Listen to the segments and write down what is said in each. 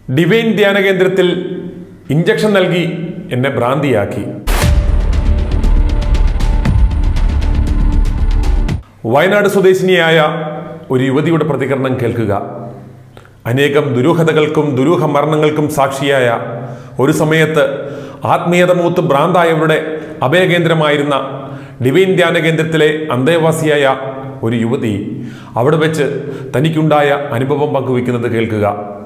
Divine ധ്യാന കേന്ദ്രത്തിൽ injection നൽകി എന്നെ ഭ്രാന്തിയാക്കി വയനാട് സ്വദേശിനിയായ ഒരു യുവതിയുടെ പ്രതികരണം കേൾക്കുക അനേകം ദുരൂഹതകൾക്കും ദുരൂഹ മരണങ്ങൾക്കും സാക്ഷിയായ ഒരു സമയത്ത് ആത്മീയത മൂത്ത് ഭ്രാന്തായവരുടെ അഭയകേന്ദ്രമായിരുന്ന ഡിവൈൻ ധ്യാന കേന്ദ്രത്തിലെ അന്തേവാസിയായ ഒരു യുവതി അവിടെ വെച്ച് തനിക്കുണ്ടായ അനുഭവം പങ്കുവയ്ക്കുന്നത് കേൾക്കുക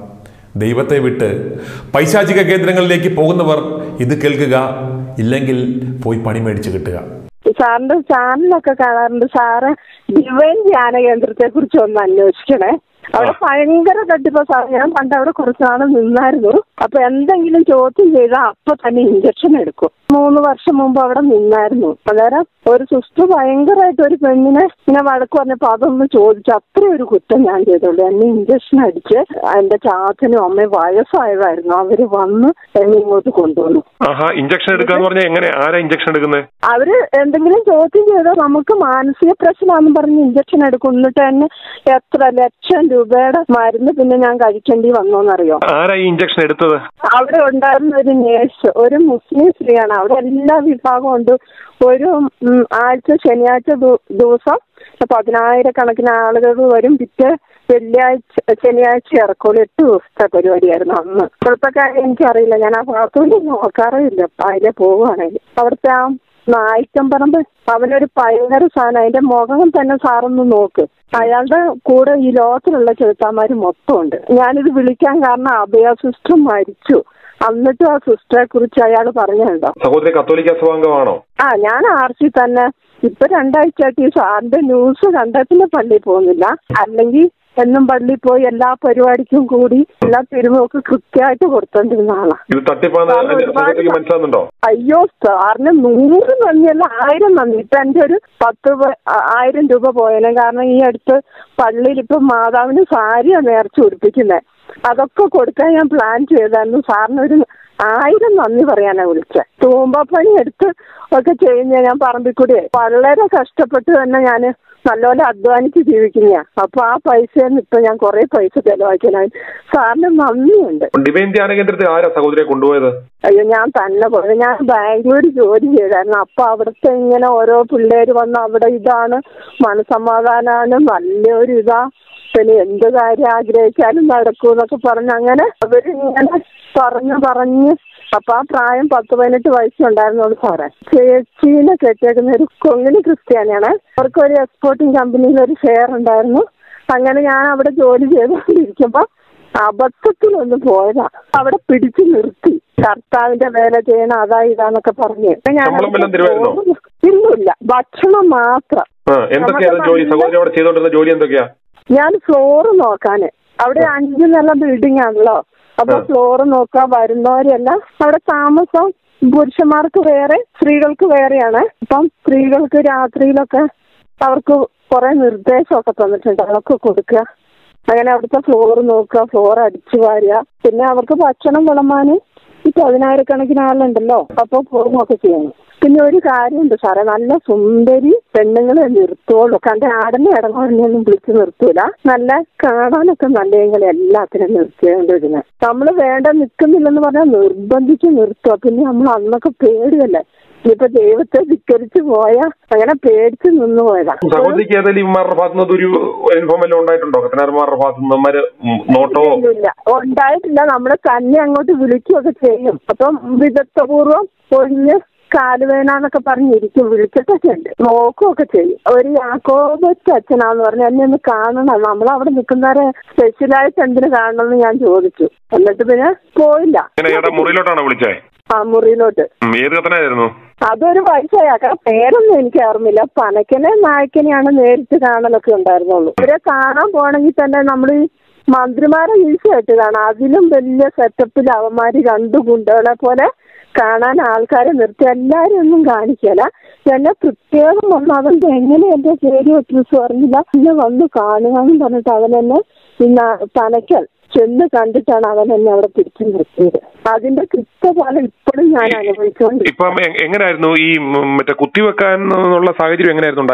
ദൈവത്തെ വിട്ട് പൈശാചിക കേന്ദ്രങ്ങളിലേക്ക് പോകുന്നവർ ഇത് കേൾക്കുക ഇല്ലെങ്കിൽ പോയി പണി മേടിച്ച് കിട്ടുക സാറിന്റെ ചാനലൊക്കെ കാണാറുണ്ട് സാറ് ഡിവൈൻ ധ്യാന കേന്ദ്രത്തെ കുറിച്ച് ഒന്ന് അന്വേഷിക്കണേ അവിടെ ഭയങ്കര തട്ടിപ്പോ സാർ ഞാൻ പണ്ട് അവിടെ കുറച്ച് നാൾ നിന്നായിരുന്നു അപ്പൊ എന്തെങ്കിലും ചോദ്യം ചെയ്താൽ അപ്പൊ തന്നെ ഇഞ്ചക്ഷൻ എടുക്കും മൂന്ന് വർഷം മുമ്പ് അവിടെ നിന്നായിരുന്നു അന്നേരം ഒരു സിസ്റ്റർ ഭയങ്കരമായിട്ട് ഒരു പെണ്ണിനെ ഇങ്ങനെ വഴക്ക് പറഞ്ഞപ്പോ അതൊന്ന് ചോദിച്ചു അത്ര ഒരു കുറ്റം ഞാൻ ചെയ്തോളൂ എന്നെ ഇഞ്ചക്ഷൻ അടിച്ച് എന്റെ ചാച്ചനും അമ്മയും വയസ്സായതായിരുന്നു അവര് വന്ന് എന്നെ ഇങ്ങോട്ട് കൊണ്ടുവന്നു ആഹാ ഇഞ്ചക്ഷൻ എടുക്കാന്ന് പറഞ്ഞാൽ എങ്ങനെ ആരാ ഇഞ്ചക്ഷൻ എടുക്കുന്നത് അവര് എന്തെങ്കിലും ചോദ്യം ചെയ്താൽ നമുക്ക് മാനസിക പ്രശ്നമാണെന്ന് പറഞ്ഞ് ഇഞ്ചക്ഷൻ എടുക്കും എന്നിട്ട് തന്നെ എത്ര ലക്ഷം രൂപയുടെ മരുന്ന് പിന്നെ ഞാൻ കഴിക്കേണ്ടി വന്നോന്നറിയോ ആരാ ഈ ഇഞ്ചക്ഷൻ എടുത്തത് അവിടെ ഉണ്ടായിരുന്ന ഒരു നേഴ്സ് ഒരു മുസ്ലിം സ്ത്രീയാണ് അവിടെ എല്ലാ വിഭാഗവും ഉണ്ട് ഒരു ഉം, ആഴ്ച ശനിയാഴ്ച ദു- ദിവസം പതിനായിരക്കണക്കിന് ആളുകൾ വരും പിറ്റേ വെള്ളിയാഴ്ച ശനിയാഴ്ച ഇറക്കുള്ളൂ എട്ട് ദിവസത്തെ പരിപാടിയായിരുന്നു അന്ന് ഇപ്പോഴത്തെ കാര്യം എനിക്കറിയില്ല ഞാൻ ആ ഭാഗത്തോട്ട് നോക്കാറേയില്ല അതിലെ പോവുകയാണെങ്കിൽ അവിടുത്തെ ആ നായിക്കമ്പറമ്പ് അവനൊരു ഭയങ്കര സാധനം അതിന്റെ മുഖം തന്നെ സാറൊന്ന് നോക്ക് അയാളുടെ കൂടെ ഈ ലോകത്തിലുള്ള ചെറുത്താന്മാര് മൊത്തം ഉണ്ട് ഞാനിത് വിളിക്കാൻ കാരണം അഭയ സിസ്റ്റർ മരിച്ചു എന്നിട്ടും ആ സിസ്റ്ററെ കുറിച്ച് അയാൾ പറഞ്ഞുണ്ടോ സഹോദരി കത്തോലിക്ക സഭാംഗമാണോ ആ ഞാൻ ആർ സി തന്നെ ഇപ്പൊ രണ്ടാഴ്ചയായിട്ട് ഈ സാറിന്റെ ന്യൂസ് കണ്ടതിന് പള്ളിയിൽ പോകുന്നില്ല അല്ലെങ്കിൽ എന്നും പള്ളിയിൽ പോയി എല്ലാ പരിപാടിക്കും കൂടി എല്ലാ തിരുമൊക്കെ കൃത്യമായിട്ട് കൊടുത്തോണ്ടിരുന്ന ആളാ ഇത് തട്ടിപ്പാന്ന് സാറിന് ഒരുപാട് സഹോദരിക്ക് മനസ്സിലാകുന്നുണ്ടോ അയ്യോ സാറിന് നൂറ് നന്ദിയല്ല ആയിരം നന്ദി ഇപ്പൊ എന്റെ ഒരു പത്ത് പ- ആ- ആയിരം രൂപ പോയേനെ കാരണം ഈ അടുത്ത് പള്ളിയിൽ ഇപ്പൊ മാതാവിന് സാരിയാ നേർച്ച ഉടുപ്പിക്കുന്നത് അതൊക്കെ കൊടുക്കാൻ ഞാൻ പ്ലാൻ ചെയ്തായിരുന്നു സാറിനൊരു ആയിരം നന്ദി പറയാനാ വിളിച്ചത് തൂമ്പപ്പണി എടുത്ത് ഒക്കെ ചെയ്യുന്ന ഞാൻ പറമ്പിക്കൂടി വളരെ കഷ്ടപ്പെട്ട് തന്നെ ഞാൻ നല്ലപോലെ അധ്വാനിച്ച് ജീവിക്കുന്ന അപ്പൊ ആ പൈസയിൽ ഇപ്പൊ ഞാൻ കുറെ പൈസ ചെലവാക്കിയാൽ സാറിന് നന്ദിയുണ്ട് ഡിവൈൻ ധ്യാന കേന്ദ്രത്തിൽ ആരാ സഹോദരിയെ കൊണ്ടുപോയത് അയ്യോ ഞാൻ തന്നെ പോയത് ഞാൻ ബാംഗ്ലൂർ ജോലി ചെയ്തായിരുന്നു അപ്പൊ അവിടുത്തെ ഇങ്ങനെ ഓരോ പിള്ളേര് വന്ന് അവിടെ ഇതാണ് മനസമാധാനാണ് നല്ലൊരു ഇതാ പിന്നെ എന്ത് കാര്യം ആഗ്രഹിച്ചാലും നടക്കൂ എന്നൊക്കെ പറഞ്ഞ് അങ്ങനെ അവരിങ്ങനെ പറഞ്ഞു പറഞ്ഞ് അപ്പൊ ആ പ്രായം പത്ത് പതിനെട്ട് വയസ്സുണ്ടായിരുന്നുള്ളൂ സാറേ ചേച്ചീനെ കെട്ടിയേക്കുന്ന ഒരു കൊങ്ങിണി ക്രിസ്ത്യാനിയാണ് അവർക്ക് ഒരു എക്സ്പോർട്ടിംഗ് കമ്പനിയിൽ ഒരു ഷെയർ ഉണ്ടായിരുന്നു അങ്ങനെ ഞാൻ അവിടെ ജോലി ചെയ്തുകൊണ്ടിരിക്കുമ്പോ അബദ്ധത്തിലൊന്ന് പോയതാ അവിടെ പിടിച്ചു നിർത്തി കർത്താവിന്റെ വേല ചെയ്യണം അതാ ഇതാന്നൊക്കെ പറഞ്ഞ് ഞാൻ ശമ്പളം വല്ലതും തരുമായിരുന്നോ? ഇല്ലില്ല ഭക്ഷണം മാത്രം ആ എന്തൊക്കെയായിരുന്നു ജോലി സഹോദരി അവിടെ ചെയ്തോണ്ടിരുന്ന ജോലി എന്തൊക്കെയാ ഞാൻ ഫ്ലോറ് നോക്കാന് അവിടെ അഞ്ചു നില ബിൽഡിംഗ് ആണല്ലോ അപ്പൊ ആ. ഫ്ലോറ് നോക്കാൻ വരുന്നവരെല്ലാം അവിടെ താമസം പുരുഷന്മാർക്ക് വേറെ സ്ത്രീകൾക്ക് വേറെയാണ് അപ്പം സ്ത്രീകൾക്ക് രാത്രിയിലൊക്കെ അവർക്ക് കുറെ നിർദ്ദേശമൊക്കെ തന്നിട്ടുണ്ട് അതൊക്കെ കൊടുക്കുക അങ്ങനെ അവിടുത്തെ ഫ്ലോർ നോക്കുക ഫ്ലോർ അടിച്ചു വാരുക പിന്നെ അവർക്ക് ഭക്ഷണം വിളമ്പാന് ഈ പതിനായിരക്കണക്കിന് ആളുണ്ടല്ലോ അപ്പൊ പോകുമൊക്കെ ചെയ്യണം പിന്നെ ഒരു കാര്യമുണ്ട് സാറേ നല്ല സുന്ദരി പെണ്ണുങ്ങളെ നിർത്തുള്ളൂ കണ്ട ആടിനെ ഇടങ്ങോടിനെയൊന്നും വിളിച്ച് നിർത്തൂല നല്ല കാണാനൊക്കെ നല്ലതെങ്കിൽ എല്ലാത്തിനും നിർത്തിയോണ്ടിരുന്നത് നമ്മൾ വേണ്ട നിൽക്കുന്നില്ലെന്ന് പറഞ്ഞാൽ നിർബന്ധിച്ച് നിർത്തുക പിന്നെ നമ്മൾ അന്നൊക്കെ പേടിയല്ലേ ഇനിയിപ്പോ ദൈവത്തെ ധിക്കരിച്ചു പോയാ അങ്ങനെ പേടിച്ച് നിന്ന് പോയതാ സഹോദരിക്ക് ഏതായാലും ഇവന്മാരുടെ ഭാഗത്തു നിന്ന് ഒരു അനുഭവം വല്ലതും ഉണ്ടായിട്ടുണ്ടോ കത്തനാർമാരുടെ ഭാഗത്തു നിന്ന് ഇവന്മാര് നോട്ടോ ഇല്ല ഉണ്ടായിട്ടില്ല നമ്മള് തന്നെ അങ്ങോട്ട് വിളിക്കുകയൊക്കെ ചെയ്യും അപ്പം വിദഗ്ധപൂർവം ഒഴിഞ്ഞ് കാലുവേനാന്നൊക്കെ പറഞ്ഞിരിക്കും വിളിച്ചിട്ടൊക്കെ ഉണ്ട് നോക്കുകയൊക്കെ ചെയ്യും ഒരു യാക്കോബച്ച് അച്ഛനാന്ന് പറഞ്ഞു എന്നെ ഒന്ന് കാണണം നമ്മൾ അവിടെ നിൽക്കുന്നവരെ സ്പെഷ്യലായിട്ട് എന്തിനു കാണണമെന്ന് ഞാൻ ചോദിച്ചു എന്നിട്ട് പിന്നെ പോയില്ല ഇങ്ങനെ ഏടാ മുറിയിലോട്ടാണോ വിളിച്ചേ ആ മുറിയിലോട്ട് ഉം, ഏത് കത്തനായിരുന്നു അതൊരു വയസ്സായാക്കാം പേരൊന്നും എനിക്ക് ഓർമ്മയില്ല പനക്കനെ നായക്കനെയാണ് നേരിട്ട് കാണലൊക്കെ ഉണ്ടായിരുന്നുള്ളൂ ഇവരെ കാണാൻ പോണെങ്കിൽ തന്നെ നമ്മൾ ഈ മന്ത്രിമാരെ ഈസി ആയിട്ട് കാണാം അതിലും വലിയ സെറ്റപ്പിൽ അവന്മാര് രണ്ടു ഗുണ്ടകളെ പോലെ കാണാൻ ആൾക്കാരെ നിർത്തി എല്ലാരും ഒന്നും കാണിക്കല എന്നെ പ്രത്യേകം വന്ന് അവന്റെ എങ്ങനെ എന്റെ പേര് ഒറ്റീസ് പറഞ്ഞില്ല എന്നെ വന്ന് കാണുക എന്ന് പറഞ്ഞിട്ട് അവൻ എന്നെ ഇന്ന് പനക്കൽ ചെന്ന് കണ്ടിട്ടാണ് അവൻ എന്നെ അവിടെ പിടിച്ചു നിർത്തിയത് അതിന്റെ കൃത്യഫലം ഇപ്പോഴും ഞാൻ അനുഭവിച്ചുകൊണ്ട് ഇപ്പം എ- എങ്ങനെയായിരുന്നു ഈ ഉം, മറ്റേ കുത്തിവെക്കാൻ ഉള്ള സാഹചര്യം എങ്ങനെയായിരുന്നു ഉണ്ടായത്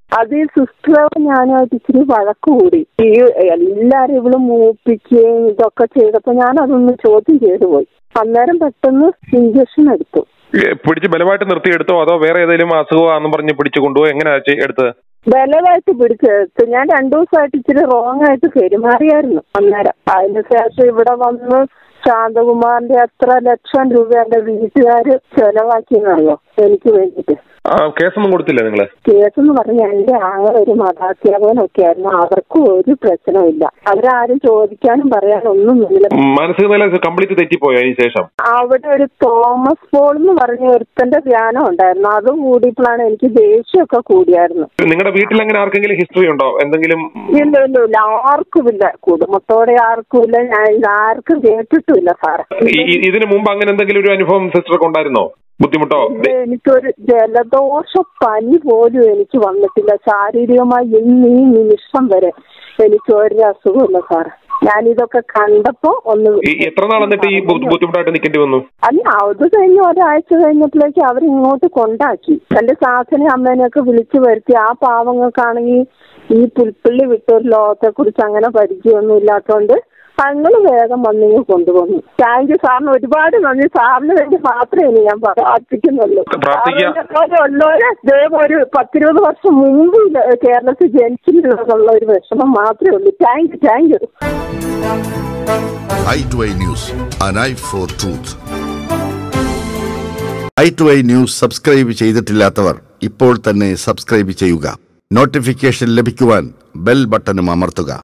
അത് ഈ സിസ്റ്ററും ഞാനുമായിട്ട് ഇച്ചിരി വഴക്ക് കൂടി ഈ എല്ലാരും ഇവള് മൂപ്പിക്കുകയും ഇതൊക്കെ ചെയ്തപ്പോ ഞാൻ അതൊന്ന് ചോദ്യം ചെയ്തു പോയി അന്നേരം പെട്ടെന്ന് ഇഞ്ചക്ഷൻ എടുത്തു ഏ, പിടിച്ച് ബലമായിട്ട് നിർത്തിയെടുത്തോ അതോ വേറെ ഏതെങ്കിലും അസുഖമാണെന്ന് പറഞ്ഞ് പിടിച്ചു കൊണ്ടുപോയി എങ്ങനെയാ ചെയ്- എടുത്തത് ബലമായിട്ട് പിടിച്ചെടുത്ത് ഞാൻ രണ്ടു ദിവസമായിട്ട് ഇച്ചിരി റോങ് ആയിട്ട് പെരുമാറിയായിരുന്നു അന്നേരം അതിന് ശേഷം ഇവിടെ വന്ന് ശാന്തകുമാറിന്റെ എത്ര ലക്ഷം രൂപ എന്റെ വീട്ടുകാര് ചെലവാക്കിയെന്നറിയോ എനിക്ക് വേണ്ടിയിട്ട് ആ കേസൊന്നും കൊടുത്തില്ലേ നിങ്ങള് കേസ് എന്ന് പറഞ്ഞാൽ എന്റെ ആകെ ഒരു മതാധ്യാപകനൊക്കെ ആയിരുന്നു അവർക്കും ഒരു പ്രശ്നമില്ല അവരാരും ചോദിക്കാനും പറയാനും ഒന്നുമില്ല ഉം, മാനസിക നില കംപ്ലീറ്റ് തെറ്റിപ്പോയോ അതിന് ശേഷം അവിടെ ഒരു തോമസ് പോൾ എന്ന് പറഞ്ഞ ഒരുത്തന്റെ ധ്യാനം ഉണ്ടായിരുന്നു അത് കൂടിയപ്പോഴാണ് എനിക്ക് ദേഷ്യമൊക്കെ കൂടിയായിരുന്നു നിങ്ങളുടെ വീട്ടിൽ അങ്ങനെ ആർക്കെങ്കിലും ഹിസ്റ്ററി ഉണ്ടോ എന്തെങ്കിലും ഇല്ല ഇല്ല ഇല്ല ആർക്കുമില്ല കുടുംബത്തോടെ ആർക്കുമില്ല ഞാൻ ഇത് ആർക്കും കേട്ടിട്ടുമില്ല സാറേ ഈ- ഈ- ഇതിനു മുമ്പ് അങ്ങനെ എന്തെങ്കിലും ഒരു അനുഭവം സിസ്റ്റർക്ക് ഉണ്ടായിരുന്നോ ബുദ്ധിമുട്ടോ ഇത് എനിക്കൊരു ജലദോഷ പനി പോലും എനിക്ക് വന്നിട്ടില്ല ശാരീരികമായി ഇന്ന് ഈ നിമിഷം വരെ എനിക്ക് ഒരു അസുഖമില്ല സാറേ ഞാൻ ഇതൊക്കെ കണ്ടപ്പോ ഒന്ന് ഈ എത്ര നാൾ എന്നിട്ട് ഈ ബു- ബുദ്ധിമുട്ടായിട്ട് നിൽക്കേണ്ടി വന്നു അല്ല അത് കഴിഞ്ഞ് ഒരാഴ്ച കഴിഞ്ഞപ്പോഴേക്ക് അവർ ഇങ്ങോട്ട് കൊണ്ടാക്കി എന്റെ സാസനെ അമ്മേനെയൊക്കെ വിളിച്ചു വരുത്തി ആ പാവങ്ങൾക്കാണെങ്കിൽ ഈ പുൽപ്പള്ളി വിട്ടൊരു ലോകത്തെ കുറിച്ച് അങ്ങനെ പരിചയമൊന്നും ഇല്ലാത്തതുകൊണ്ട് തങ്ങൾ വേഗം വന്നിങ്ങ് കൊണ്ടുവന്നു താങ്ക് യു സാറിന് ഒരുപാട് നന്ദി സാറിന് വേണ്ടി മാത്രമേ ഇനി ഞാൻ പ്രാർത്ഥിക്കുന്നുള്ളൂ പ്രാർത്ഥിക്കാം. സാറിനെ ഉള്ളവരെ ദൈവം ഒരു പത്തിരുപത് വർഷം മുമ്പ് ഇത് കേരളത്തിൽ ജനിച്ചിട്ടുള്ള ഒരു വിഷമം മാത്രമേ ഉള്ളൂ thank you thank you I two I news an eye for truth I two I news subscribe ചെയ്തിട്ടില്ലാത്തവർ ഇപ്പോൾ തന്നെ സബ്സ്ക്രൈബ് ചെയ്യുക നോട്ടിഫിക്കേഷൻ ലഭിക്കുവാൻ ബെൽ ബട്ടണും അമർത്തുക